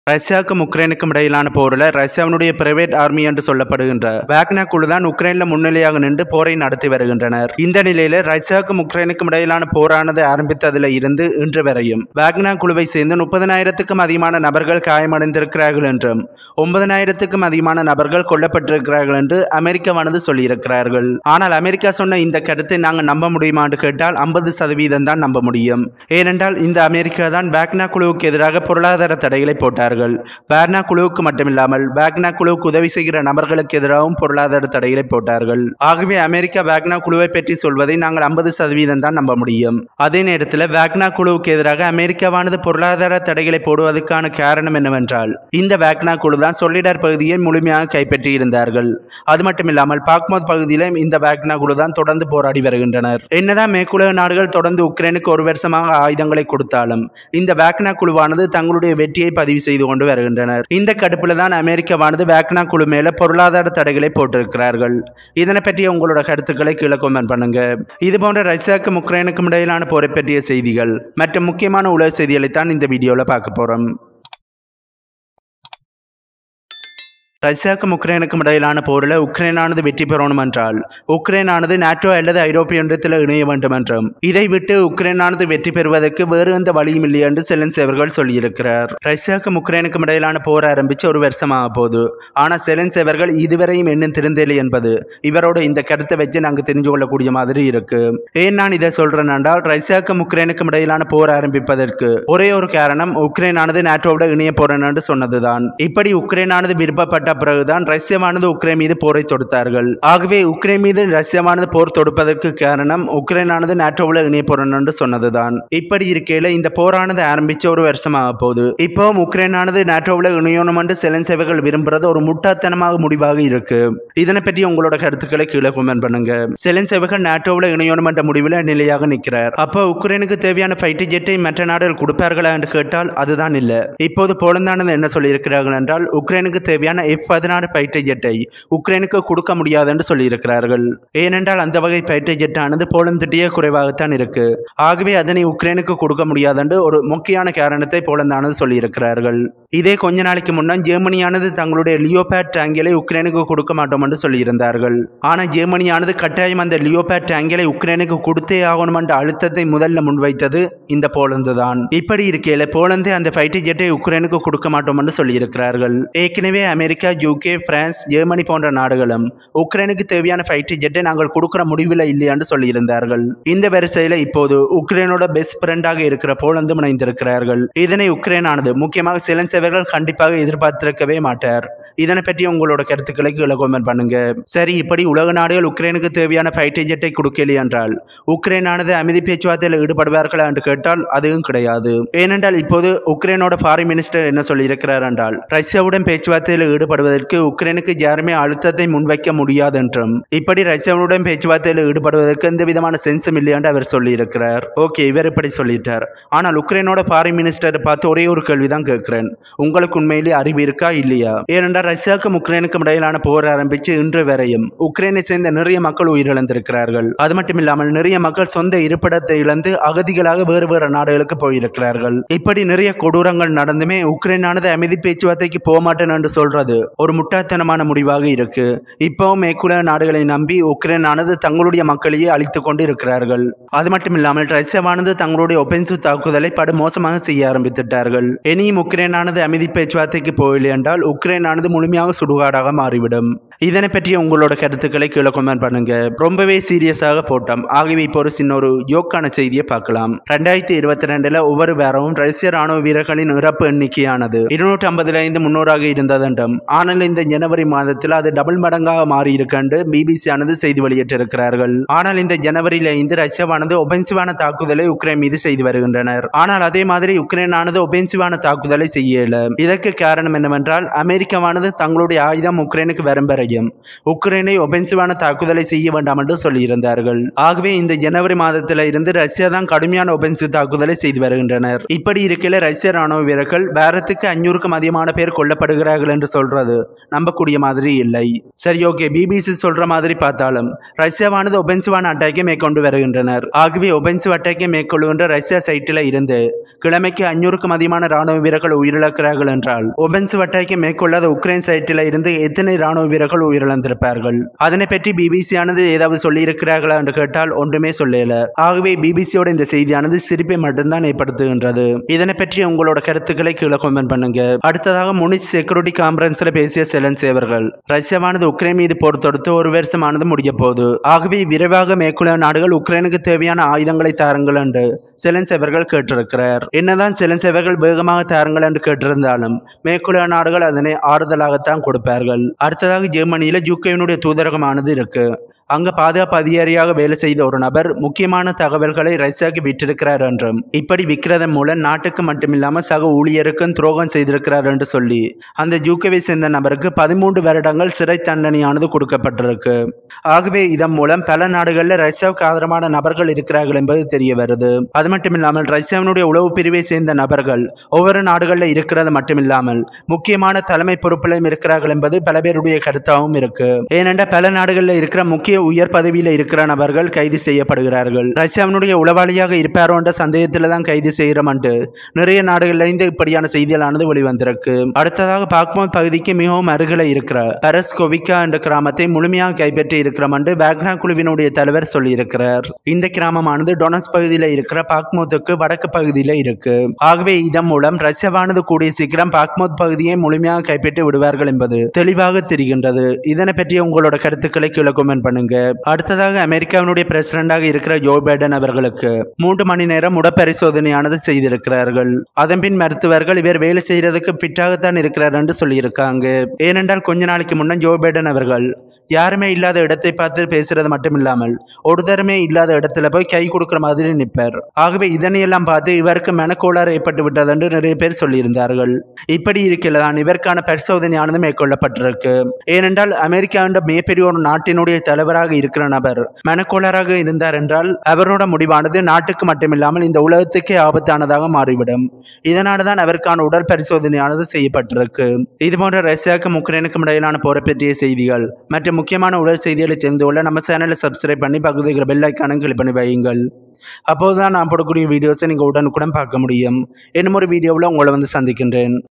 ரஷ்யாவுக்கும் உக்ரைனுக்கும் இடையிலான போரில் ரஷ்யாவினுடைய பிரைவேட் ஆர்மி என்று சொல்லப்படுகின்ற வேக்னா குழு தான் உக்ரைனில் முன்னிலையாக நின்று போரை நடத்தி வருகின்றனர் இந்த நிலையில ரஷ்யாவுக்கும் உக்ரைனுக்கும் இடையிலான போரானது ஆரம்பித்ததில் இருந்து இன்று வரையும் வேக்னா குழுவை சேர்ந்து முப்பதனாயிரத்துக்கும் அதிகமான நபர்கள் காயமடைந்திருக்கிறார்கள் என்றும் ஒன்பதனாயிரத்துக்கும் அதிகமான நபர்கள் கொல்லப்பட்டிருக்கிறார்கள் என்று அமெரிக்காவானது சொல்லியிருக்கிறார்கள் ஆனால் அமெரிக்கா சொன்ன இந்த கருத்தை நாங்கள் நம்ப முடியுமா என்று கேட்டால் ஐம்பது சதவீதம் தான் நம்ப முடியும் ஏனென்றால் இந்த அமெரிக்கா தான் வேக்னா குழுவுக்கு எதிராக பொருளாதார தடைகளை போட்டார்கள் வேக்னா குழுவுக்கு மட்டுமில்லாமல் வேக்னா குழுவுக்கு உதவி செய்கிற நபர்களுக்கு எதிராகவும் பொருளாதார தடைகளை போட்டார்கள் ஆகவே அமெரிக்கா வேக்னா குழுவை பற்றி சொல்வதை நாங்கள் ஐம்பது சதவீதம் தான் நம்ப முடியும் அதே நேரத்தில் வேக்னா குழுவுக்கு எதிராக அமெரிக்காவானது பொருளாதார தடைகளை போடுவதற்கான காரணம் என்னவென்றால் இந்த வேக்னா குழு தான் சொல்லிடர் பகுதியை முழுமையாக கைப்பற்றி இருந்தார்கள் அது மட்டுமில்லாமல் பாக்மோத் பகுதியிலும் இந்த வேக்னா குழு தான் தொடர்ந்து போராடி வருகின்றனர் என்னதான் மேற்குலக நாடுகள் தொடர்ந்து உக்ரைனுக்கு ஒரு வருஷமாக ஆயுதங்களை கொடுத்தாலும் இந்த வேக்னா குழுவானது தங்களுடைய வெற்றியை பதிவு செய்து கொண்டு வருகின்றனர் இந்த கடுப்புல தான் அமெரிக்காவானது வேக்னா குழு மேல பொருளாதார தடைகளை போட்டிருக்கிறார்கள் இதனை பற்றி உங்களோட கருத்துக்களை கீழே கமெண்ட் பண்ணுங்க இது போன்ற ரஷ்யாவுக்கும் உக்ரைனுக்கும் இடையிலான போரை பற்றிய செய்திகள் மற்றும் முக்கியமான உலக செய்திகளை தான் இந்த வீடியோவில் பார்க்க போறோம் ரஷ்யாவுக்கும் உக்ரைனுக்கும் இடையிலான போரில் உக்ரைனானது வெற்றி பெறணும் என்றால் உக்ரைனானது நாட்டோ அல்லது ஐரோப்பிய ஒன்றியத்தில் இணைய வேண்டும் என்றும் இதை விட்டு உக்ரைனானது வெற்றி பெறுவதற்கு வேறு எந்த வழியும் இல்லை என்று செலன்ஸ் அவர்கள் சொல்லியிருக்கிறார் ரஷ்யாவுக்கும் உக்ரைனுக்கும் இடையிலான போர் ஆரம்பித்து ஒரு வருஷமாக போகுது ஆனால் செலன்ஸ் அவர்கள் இதுவரையும் இன்னும் திருந்தலை என்பது இவரோட இந்த கருத்தை வச்சு நாங்கள் தெரிஞ்சு கொள்ளக்கூடிய மாதிரி இருக்கு ஏன் நான் இதை சொல்றேன் என்றால் ரஷ்யாவுக்கும் உக்ரைனுக்கும் இடையிலான போர் ஆரம்பிப்பதற்கு ஒரே ஒரு காரணம் உக்ரைனானது நாட்டோட இணைய போறேன் என்று சொன்னதுதான் இப்படி உக்ரைனானது விருப்பப்பட்ட பிறகுதான் ரஷ்யாவானது உக்ரைன் மீது போரை தொடுத்தார்கள் ஆகவே உக்ரைன் மீது ரஷ்யாவானது போர் தொடுப்பதற்கு காரணம் உக்ரைனானது நாட்டோவில் இணைய போறேன் என்று சொன்னதுதான் இப்படி இருக்கையில இந்த போரானது ஆரம்பிச்ச ஒரு வருஷமாக போகுது இப்போவும் உக்ரைனானது நாட்டோவில் இணையணும் என்று செலன்சேவைகள் விரும்புறது ஒரு முட்டாத்தனமாக முடிவாக இருக்கு இதனை பற்றி உங்களோட கருத்துக்களை கீழே கமெண்ட் பண்ணுங்க செலன்சேவைகள் நாட்டோவில் இணையணும் என்ற முடிவில் நிலையாக நிற்கிறார் அப்போ உக்ரைனுக்கு தேவையான ஃபைட்டர் ஜெட்டை மற்ற நாடுகள் கொடுப்பார்களா என்று கேட்டால் அதுதான் இல்லை இப்போது போலந்தானது என்ன சொல்லியிருக்கிறார்கள் என்றால் உக்ரைனுக்கு தேவையான எஃப் பதினாறு ஃபைட்டர் ஜெட்டை உக்ரைனுக்கு கொடுக்க முடியாது என்று சொல்லியிருக்கிறார்கள் ஏனென்றால் அந்த வகை ஃபைட்டர் ஜெட்டானது போலந்திட்டியே குறைவாகத்தான் இருக்கு ஆகவே அதனை உக்ரைனுக்கு கொடுக்க முடியாது என்று ஒரு முக்கியமான காரணத்தை போலந்தானது சொல்லியிருக்கிறார்கள் இதே கொஞ்ச நாளைக்கு முன்னால் ஜெர்மனியானது தங்களுடைய லியோபேட் டேங்கிலை உக்ரைனுக்கு கொடுக்க மாட்டோம் என்று சொல்லியிருந்தார்கள் ஆனால் ஜெர்மனியானது கட்டாயம் அந்த லியோபேட் டேங்கிலை உக்ரைனுக்கு கொடுத்தே ஆகணும் என்ற அழுத்தத்தை முதல்ல முன்வைத்தது இந்த போலந்து தான் இப்படி இருக்கையில போலந்து அந்த ஃபைட்டர் ஜெட்டை உக்ரைனுக்கு கொடுக்க மாட்டோம் என்று சொல்லியிருக்கிறார்கள் ஏற்கனவே அமெரிக்கா யூகே பிரான்ஸ் ஜெர்மனி போன்ற நாடுகளும் உக்ரைனுக்கு தேவையான ஃபைட்டர் ஜெட்டை நாங்கள் கொடுக்கிற முடிவில் இல்லை என்று சொல்லியிருந்தார்கள் இந்த வரிசையில் இப்போது உக்ரைனோட பெஸ்ட் ஃப்ரெண்டாக இருக்கிற போலந்து இணைந்திருக்கிறார்கள் இதனை உக்ரைனானது முக்கியமாக சிலன்சேவர்கள் கண்டிப்பாக எதிர்பார்த்திருக்கவே மாட்டார் இதனை பற்றி உங்களோட கருத்துக்களை கீழே கமெண்ட் பண்ணுங்க சரி இப்படி உலக நாடுகள் உக்ரைனுக்கு தேவையான ஃபைட்டர் ஜெட்டை கொடுக்கலையே என்றால் உக்ரைனானது அமைதி பேச்சுவார்த்தையில் ஈடுபடுவார்களா என்று கேட்டால் அதுவும் கிடையாது ஏனென்றால் இப்போது உக்ரைனோட ஃபாரின் மினிஸ்டர் என்ன சொல்லியிருக்கிறார் என்றால் ரஷ்யாவுடன் பேச்சுவார்த்தையில் ஈடுபடுவதற்கு உக்ரைனுக்கு யாருமே அழுத்தத்தை முன்வைக்க முடியாது என்றும் இப்படி ரஷ்யாவுடன் பேச்சுவார்த்தையில் ஈடுபடுவதற்கு எந்த விதமான சென்ஸும் இல்லை என்று அவர் சொல்லியிருக்கிறார் ஓகே இவர் இப்படி சொல்லிட்டார் ஆனால் உக்ரைனோட ஃபாரின் மினிஸ்டரை பார்த்து ஒரே ஒரு கேள்விதான் கேட்கிறேன் உங்களுக்கு உண்மையிலே அறிவு இருக்கா இல்லையா ஏனென்றால் ரஷ்யாவுக்கும் உக்ரைனுக்கும் இடையிலான போர் ஆரம்பித்து இன்று வரையும் உக்ரைனை சேர்ந்த நிறைய மக்கள் உயிரிழந்திருக்கிறார்கள் அது மட்டும் இல்லாமல் நிறைய மக்கள் சொந்த இருப்பிடத்தை இழந்து அகதிகளாக வேறு வேறு நாடுகளுக்கு போயிருக்கிறார்கள் இப்படி நிறைய கொடூரங்கள் நடந்துமே உக்ரைனானது அமைதி பேச்சுவார்த்தைக்கு போக மாட்டேன் என்று சொல்றது ஒரு முட்டாள்தனமான முடிவாக இருக்கு இப்பவும் மேற்குலக நாடுகளை நம்பி உக்ரைனானது தங்களுடைய மக்களையே அழித்துக் கொண்டு இருக்கிறார்கள் அது மட்டும் இல்லாமல் ரஷ்யாவானது தங்களுடைய ஒபென்சிவ் தாக்குதலை படு மோசமாக செய்ய ஆரம்பித்துட்டார்கள் இனியும் உக்ரைனானது அமைதி பேச்சுவார்த்தைக்கு போகவில்லை என்றால் உக்ரைனானது முழுமையாக சுடுகாடாக மாறிவிடும் இதனை பற்றி உங்களோட கருத்துக்களை கீழே கமெண்ட் பண்ணுங்க ரொம்பவே சீரியஸாக போட்டோம் ஆகவே இப்போ ஒரு சின்ன ஒரு யோக்கான செய்தியை பார்க்கலாம் ரெண்டாயிரத்தி இருபத்தி ரெண்டுல ஒவ்வொரு வாரமும் ரஷ்ய ராணுவ வீரர்களின் இறப்பு எண்ணிக்கையானது இருநூற்றி ஐம்பதுல இருந்து முன்னூறாக இருந்ததென்றும் ஆனால் இந்த ஜனவரி மாதத்தில் அது டபுள் மடங்காக மாறி இருக்கண்டு பிபிசி ஆனது செய்தி வெளியிட்டிருக்கிறார்கள் ஆனால் இந்த ஜனவரியில இருந்து ரஷ்யாவானது ஒபென்சிவான தாக்குதலை உக்ரைன் மீது செய்து வருகின்றனர் ஆனால் அதே மாதிரி உக்ரைனானது ஒபென்சிவான தாக்குதலை செய்யல இதற்கு காரணம் என்னவென்றால் அமெரிக்காவானது தங்களுடைய ஆயுதம் உக்ரைனுக்கு வரும் வரையும் நாடுகளையும் உக்ரைனை ஒபென்சிவான தாக்குதலை செய்ய வேண்டாம் என்று சொல்லியிருந்தார்கள் ஆகவே இந்த ஜனவரி மாதத்தில் இருந்து ரஷ்யா தான் கடுமையான ஒபென்சிவ் தாக்குதலை செய்து வருகின்றனர் இப்படி இருக்கையில் ரஷ்ய ராணுவ வீரர்கள் வாரத்துக்கு அஞ்சூறுக்கும் அதிகமான பேர் கொல்லப்படுகிறார்கள் என்று சொல்றது நம்பக்கூடிய மாதிரி இல்லை சரி ஓகே பிபிசி சொல்ற மாதிரி பார்த்தாலும் ரஷ்யாவானது ஒபென்சிவான அட்டாக்கை மேற்கொண்டு வருகின்றனர் ஆகவே ஒபென்சிவ் அட்டாக்கை மேற்கொள்ளுகின்ற ரஷ்யா சைட்டில் இருந்து கிழமைக்கு அஞ்சூறுக்கும் அதிகமான ராணுவ வீரர்கள் உயிரிழக்கிறார்கள் என்றால் ஒபென்சிவ் அட்டாக்கை மேற்கொள்ளாத உக்ரைன் சைட்டில் இருந்து எத்தனை ராணுவ வீரர்கள் உயிரிழந்திருப்பார்கள் அதனை பற்றி பிபிசி ஆனது ஏதாவது சொல்லி இருக்கிறார்களா என்று கேட்டால் ஒன்றுமே சொல்லல ஆகவே பிபிசியோட இந்த செய்தியானது சிரிப்பை மட்டும்தான் ஏற்படுத்துகின்றது இதனை பற்றி உங்களோட கருத்துக்களை கீழே கமெண்ட் பண்ணுங்க அடுத்ததாக முனிச் செக்யூரிட்டி கான்பரன்ஸ்ல பேசிய செலன்சி அவர்கள் ரஷ்யாவானது உக்ரைன் மீது போர் தொடுத்து ஒரு வருஷமானது முடிய போகுது ஆகவே விரைவாக மேற்குள்ள நாடுகள் உக்ரைனுக்கு தேவையான ஆயுதங்களை தாருங்கள் என்று செலன்ஸ் அவர்கள் கேட்டிருக்கிறார் என்னதான் செலன்ஸ் அவர்கள் வேகமாக தாருங்கள் என்று கேட்டிருந்தாலும் மேற்குள்ள நாடுகள் அதனை ஆறுதலாகத்தான் கொடுப்பார்கள் அடுத்ததாக ஜெர்மனியில யூகேனுடைய தூதரகமானது இருக்கு அங்க பாதுகாப்பு அதிகாரியாக வேலை செய்த ஒரு நபர் முக்கியமான தகவல்களை ரஷ்யாவுக்கு விட்டிருக்கிறார் என்றும் இப்படி விற்கிறதன் மூலம் நாட்டுக்கு மட்டுமில்லாம சக ஊழியருக்கும் துரோகம் செய்திருக்கிறார் என்று சொல்லி அந்த ஜூக்கவை சேர்ந்த நபருக்கு பதிமூன்று வருடங்கள் சிறை தண்டனையானது கொடுக்கப்பட்டிருக்கு ஆகவே இதன் மூலம் பல நாடுகளில் ரஷ்யாவுக்கு ஆதரவான நபர்கள் இருக்கிறார்கள் என்பது தெரிய வருது அது மட்டுமில்லாமல் ரஷ்யாவினுடைய உளவு பிரிவை சேர்ந்த நபர்கள் ஒவ்வொரு நாடுகளில் இருக்கிறது மட்டுமில்லாமல் முக்கியமான தலைமை பொறுப்பிலும் இருக்கிறார்கள் என்பது பல பேருடைய கருத்தாகவும் இருக்கு ஏனென்றால் பல நாடுகளில் இருக்கிற முக்கிய உயர் பதவியில் இருக்கிற நபர்கள் கைது செய்யப்படுகிறார்கள் ரஷ்யாவினுடைய உளவாளியாக இருப்பாரோ என்ற சந்தேகத்தில் தான் கைது செய்கிறோம்ட்டு நிறைய நாடுகளில் இந்த இப்படியான செய்திகளானது வெளிவந்திருக்கு அடுத்ததாக பாக்மோத் பகுதிக்கு மிகவும் அருகில் இருக்கிற பரஸ்கோவிக்கா என்ற கிராமத்தை முழுமையாக கைப்பற்றி இருக்கிறோம் என்று வேக்னா குழுவினுடைய தலைவர் சொல்லியிருக்கிறார் இந்த கிராமமானது டொனஸ் பகுதியில் இருக்கிற பாக்மோத்துக்கு வடக்கு பகுதியில் இருக்கு ஆகவே இதன் மூலம் ரஷ்யாவானது கூடிய சீக்கிரம் பாக்மோத் பகுதியை முழுமையாக கைப்பற்றி விடுவார்கள் என்பது தெளிவாக தெரிகின்றது இதனை பற்றி உங்களோட கருத்துக்களை கீழே கமெண்ட் பண்ணுங்க அடுத்ததாக அமெரிக்காவினுடைய பிரசிடண்டாக இருக்கிற ஜோ பைடன் அவர்களுக்கு மூன்று மணி நேரம் உடற்பரிசோதனையானது செய்திருக்கிறார்கள் அதன்பின் மருத்துவர்கள் இவர் வேலை செய்யறதுக்கு பிட்டாகத்தான் இருக்கிறார் என்று சொல்லியிருக்காங்க ஏனென்றால் கொஞ்ச நாளைக்கு முன்ன ஜோ பைடன் அவர்கள் யாருமே இல்லாத இடத்தை பார்த்து பேசுறது மட்டும் இல்லாமல் ஒரு தரமே இல்லாத இடத்துல போய் கை கொடுக்குற மாதிரி நிற்பார் ஆகவே இதனையெல்லாம் பார்த்து இவருக்கு மனக்கோளாறு ஏற்பட்டு விட்டது என்று நிறைய பேர் சொல்லியிருந்தார்கள் இப்படி இருக்கையில் தான் இவருக்கான பரிசோதனையானது மேற்கொள்ளப்பட்டிருக்கு ஏனென்றால் அமெரிக்கா என்ற மிகப்பெரிய ஒரு நாட்டினுடைய தலைவராக இருக்கிற நபர் மனக்கோளாறாக இருந்தார் என்றால் அவரோட முடிவானது நாட்டுக்கு மட்டுமில்லாமல் இந்த உலகத்துக்கே ஆபத்தானதாக மாறிவிடும் இதனால தான் அவருக்கான உடல் பரிசோதனையானது செய்யப்பட்டிருக்கு இது போன்ற ரஷ்யாவுக்கும் உக்ரைனுக்கும் இடையிலான போரை பற்றிய செய்திகள் மற்றும் முக்கியமான உடல் செய்திகளை தெரிந்து கொள்ள நம்ம சேனலை சப்ஸ்கிரைப் பண்ணி பக்கத்தில் பெல் ஐக்கானும் கிளிக் பண்ணி வையுங்கள் அப்போது தான் நான் போடக்கூடிய வீடியோஸை நீங்கள் உடனுக்குடன் பார்க்க முடியும் இன்னும் ஒரு வீடியோவில் உங்களை வந்து சந்திக்கின்றேன்